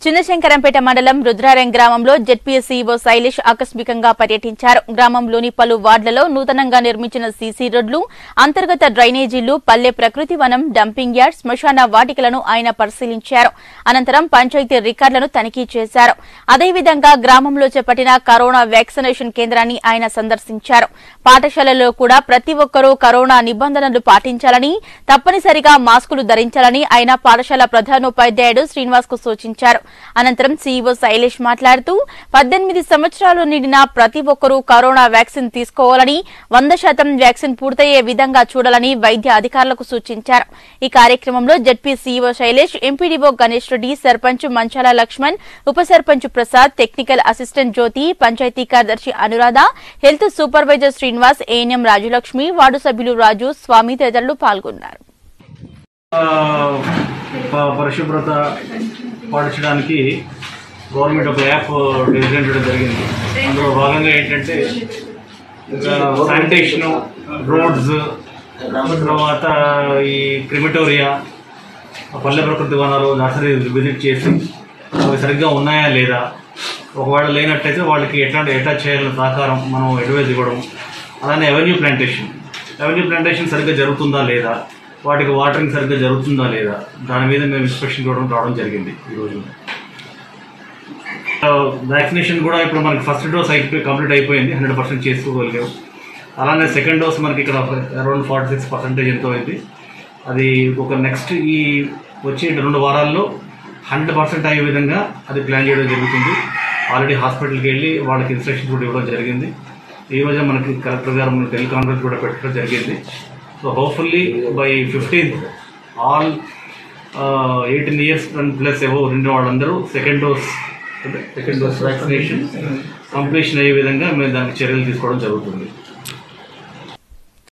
చిన్నశంకరంపేట మండలం రుద్రారం గ్రామంలో జెడ్పీఎస్సీఓ శైలేష్ ఆకస్మికంగా పర్యటించారు గ్రామంలోని పలు వార్డులలో నూతనంగా నిర్మించిన సీసీ రోడ్లు అంతర్గత డ్రైనేజీలు పల్లె ప్రకృతి వనం డంపింగ్ యార్డ్ శ్మశాన వాటికలను ఆయన పరిశీలించారు అనంతరం పంచాయతీ రికార్డులను తనిఖీ చేశారు అదేవిధంగా గ్రామంలో చేపట్టిన కరోనా వ్యాక్సినేషన్ కేంద్రాన్ని ఆయన సందర్శించారు పాఠశాలల్లో కూడా ప్రతి ఒక్కరూ కరోనా నిబంధనలు పాటించాలని తప్పనిసరిగా మాస్కులు ధరించాలని ఆయన పాఠశాల ప్రధానోపాధ్యాయుడు శ్రీనివాస్ కు సూచించారు అనంతరం సీఈఓ శైలేష్ మాట్లాడుతూ పద్దెనిమిది సంవత్సరాలు నిండిన ప్రతి ఒక్కరూ కరోనా వ్యాక్సిన్ తీసుకోవాలని వంద శాతం వ్యాక్సిన్ పూర్తయ్యే విధంగా చూడాలని వైద్య అధికారులకు సూచించారు ఈ కార్యక్రమంలో ZP CEO Shailesh MPDO Ganesh Reddy sarpanch Manchala Lakshman ఉప సర్పంచ్ ప్రసాద్ టెక్నికల్ అసిస్టెంట్ జ్యోతి పంచాయతీ కార్యదర్శి Anuradha health supervisor Srinivas ANM Rajulakshmi ward సభ్యులు రాజు స్వామి తదితరులు పాల్గొన్నారు ఆ, ప- పరిశుభ్రత పాటించడానికి గవర్నమెంట్ ఒక యాప్ డిజైన్ చేయడం జరిగింది అందులో భాగంగా ఏంటంటే శానిటేషన్ రోడ్స్ తర్వాత ఈ క్రిమిటోరియా పల్లె ప్రకృతి వనాలు నర్సరీ విజిట్ చేసి అవి సరిగ్గా ఉన్నాయా లేదా ఒకవేళ లేనట్టయితే వాళ్ళకి ఎట్లాంటి ఎట్లా చేయాలనే సహకారం మనం అడ్వైజ్ ఇవ్వడం అలానే అవెన్యూ ప్లాంటేషన్ అవెన్యూ ప్లాంటేషన్ సరిగ్గా జరుగుతుందా లేదా వాటికి వాటరింగ్ సరిగ్గా జరుగుతుందా లేదా దాని మీద మేము ఇన్స్పెక్షన్ కూడా రావడం జరిగింది ఈరోజు వ్యాక్సినేషన్ కూడా ఇప్పుడు మనకి ఫస్ట్ డోస్ అయిపోయి కంప్లీట్ అయిపోయింది హండ్రెడ్ పర్సెంట్ చేసుకోగలిగాం అలానే సెకండ్ డోస్ మనకి ఇక్కడ అరౌండ్ ఫార్టీ సిక్స్ పర్సెంటేజ్ ఎంతో అయింది అది ఒక నెక్స్ట్ ఈ వచ్చే రెండు వారాల్లో హండ్రెడ్ పర్సెంట్ అయ్యే విధంగా అది ప్లాన్ చేయడం జరుగుతుంది ఆల్రెడీ హాస్పిటల్కి వెళ్ళి వాళ్ళకి ఇన్స్ట్రక్షన్స్ కూడా ఇవ్వడం జరిగింది ఈ రోజు మనకి కలెక్టర్ గారు మన టెలికాన్ఫరెన్స్ కూడా పెట్టడం జరిగింది so hopefully by fifteenth all eighteen years and plus ఎవో రెండు వాళ్ళందరూ second dose second dose vaccination completion అయ్యే విధంగా మేము దానికి చర్యలు తీసుకోవడం జరుగుతుంది